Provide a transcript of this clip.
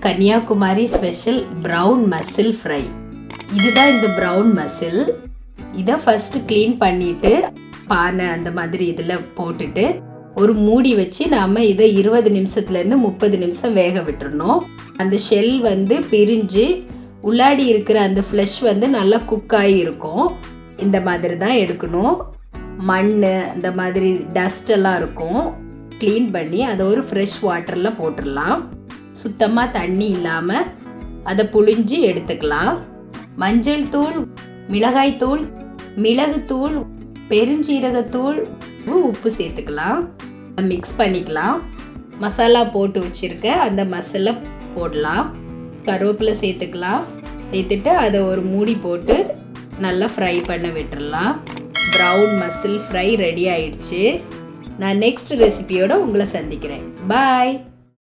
Kanyakumari special brown mussel fry இதுதான் இந்த brown mussel இதை ஃபஸ்ட்டு க்ளீன் பண்ணிட்டு பானை அந்த மாதிரி இதில் போட்டுட்டு ஒரு மூடி வச்சு நாம் இதை இருபது நிமிஷத்துலேருந்து முப்பது நிமிஷம் வேக விட்டுறணும் அந்த ஷெல் வந்து பிரிஞ்சு உள்ளாடி இருக்கிற அந்த ஃப்ளஷ் வந்து நல்லா குக் ஆகி இருக்கும் இந்த மாதிரி தான் எடுக்கணும் மண் இந்த மாதிரி டஸ்ட் எல்லாம் இருக்கும் க்ளீன் பண்ணி அதை ஒரு ஃப்ரெஷ் வாட்டரில் போட்டுடலாம் சுத்தமாக தண்ணி இல்லாமல் அதை புழிஞ்சு எடுத்துக்கலாம் மஞ்சள் தூள் மிளகாய் தூள் மிளகுத்தூள் பெருஞ்சீரகத்தூள் உப்பு சேர்த்துக்கலாம் மிக்ஸ் பண்ணிக்கலாம் மசாலா போட்டு வச்சுருக்க அந்த மசாலா போடலாம் கருவேப்பிலை சேர்த்துக்கலாம் சேர்த்துட்டு அதை ஒரு மூடி போட்டு நல்லா ஃப்ரை பண்ண விட்டுடலாம் ப்ரௌன் மசில் ஃப்ரை ரெடி ஆயிடுச்சு நான் நெக்ஸ்ட் ரெசிபியோட உங்களை சந்திக்கிறேன் பாய்